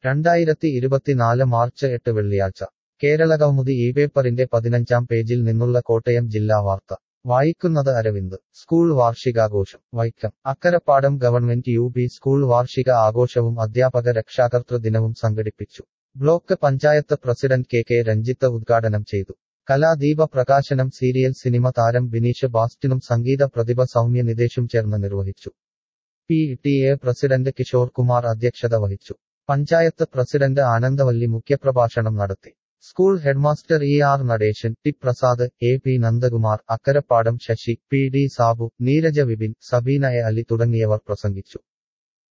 രണ്ടായിരത്തി ഇരുപത്തിനാല് മാർച്ച് എട്ട് വെള്ളിയാഴ്ച കേരളകൗമുദി ഈ പേപ്പറിന്റെ പതിനഞ്ചാം പേജിൽ നിന്നുള്ള കോട്ടയം ജില്ലാ വാർത്ത വായിക്കുന്നത് അരവിന്ദ് സ്കൂൾ വാർഷികാഘോഷം Vaikom Akkarappadam government U P school വാർഷിക ആഘോഷവും അധ്യാപക രക്ഷാകർതൃ ദിനവും സംഘടിപ്പിച്ചു block panchayat president K K Ranjith ഉദ്ഘാടനം ചെയ്തു കലാദീപ പ്രകാശനം സീരിയൽ സിനിമ താരം ബിനീഷ് ബാസ്റ്റിനും സംഗീത പ്രതിഭ സൗമ്യ നിതേഷും ചേർന്ന് നിർവഹിച്ചു P T A president Kishore Kumar അധ്യക്ഷത വഹിച്ചു പഞ്ചായത്ത് പ്രസിഡന്റ് ആനന്ദവല്ലി മുഖ്യപ്രഭാഷണം നടത്തി school headmaster E R Natesan T Prasad A P Nandakumar Akkarappadam Sasi P D Sabu Neeraja Vipin Sabeena A Ali തുടങ്ങിയവർ പ്രസംഗിച്ചു